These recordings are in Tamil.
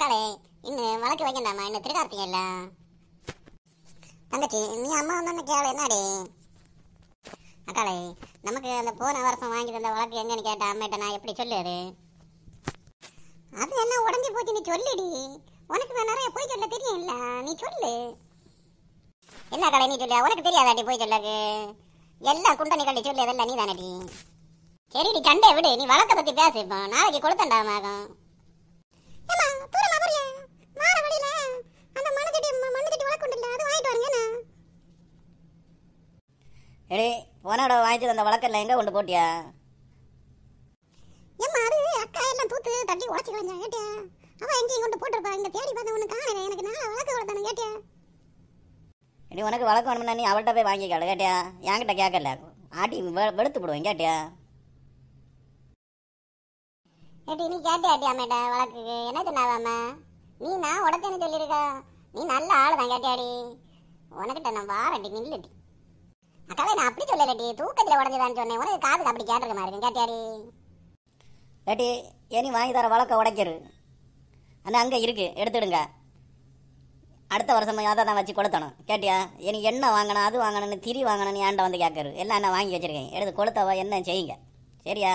அக்காளே இன்னும் வழக்கு வைக்கண்டாமா இன்னும் திருக்கார்த்திகை இல்ல தங்கச்சி நீ அம்மா வந்தோன்னு கேளு என்னடி அக்காளே நமக்கு அந்த போன வருஷம் வாங்கி தந்த வழக்கு எங்கன்னு கேட்ட அம்மிட்ட நான் எப்படி சொல்லுது அது என்ன உடஞ்சி போச்சு நீ சொல்லுடி உனக்கு தான் நிறைய போய் சொல்ல தெரியும் இல்ல நீ சொல்லு என்ன கடை நீ சொல்ல உனக்கு தெரியாதாடி போய் சொல்லக்கு எல்லாம் குண்டனி கட்டி சொல்லு அதெல்லாம் நீ தானடி சரிடி சண்டை விடு நீ வழக்க பத்தி பேசு இப்போ நாளைக்கு கொடுத்தண்டா மகம் எடி போனாட வாங்கிட்டு வந்த வழக்கெல்லாம் எங்கே கொண்டு போட்டியா ஏம்மா அது அக்கா எல்லாம் தூத்து தட்டி உடச்சி கிடந்தா கேட்டியா அவ எங்கேயும் கொண்டு போட்டிருப்பா இங்க தேடி பார்த்து ஒன்று காணல எனக்கு நாளை வழக்கு கொடுத்தானு கேட்டியா எடி உனக்கு வழக்கம் வேணும்னா நீ அவள்கிட்ட போய் வாங்கிக்காடு கேட்டியா என்கிட்ட கேட்கல ஆட்டி வெ- வெளுத்து போடுவேன் கேட்டியா ஏட்டி நீ கேட்டியா ஆட்டி அம்மேட்ட வழக்குக்கு என்ன சொன்னாவாம நீ நான் உடச்சேன்னு சொல்லியிருக்கா நீ நல்ல ஆளு தான் கேட்டியாடி உனக்கிட்ட நான் வாரட்டி நில்லுடி அக்காவே நான் அப்படி சொல்லலடி தூக்கத்தில் உடஞ்சதான்னு சொன்னேன் உனக்கு காதுக்கு அப்படி கேட்டிருக்க மாதிரி இருக்கு கேட்டியாடி ஏட்டி ஏனி வாங்கி தர வழக்க உடைக்கிறு ஆனால் அங்கே இருக்கு எடுத்துடுங்க அடுத்த வருஷம் அதை தான் வச்சு கொளுத்தணும் கேட்டியா எனக்கு என்ன வாங்கணும் அது வாங்கணும்னு திரி வாங்கணும்னு ஏன்டா வந்து கேட்கரு எல்லாம் நான் வாங்கி வச்சிருக்கேன் எடுத்து கொளுத்தவா என்ன செய்யுங்க சரியா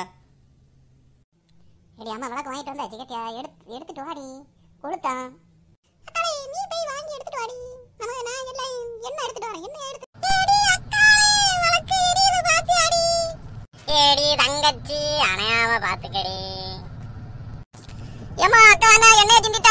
ஏடி அம்மா வழக்கு வாங்கிட்டு வந்தாச்சு கேட்டியா எடுத்து எடுத்துட்டு வாடி கொடுத்தான் நீ போய் வாங்கி எடுத்துட்டு வாடி நம்ம நான் எல்லாம் என்ன எடுத்துட்டு வரேன் என்ன எடுத்து ஏடி அக்காளே வழக்கு எரியுது பாத்தியாடி ஏடி தங்கச்சி அணையாம பாத்துக்கடி ஏமா அக்கா நான் எண்ணெய் சிந்தி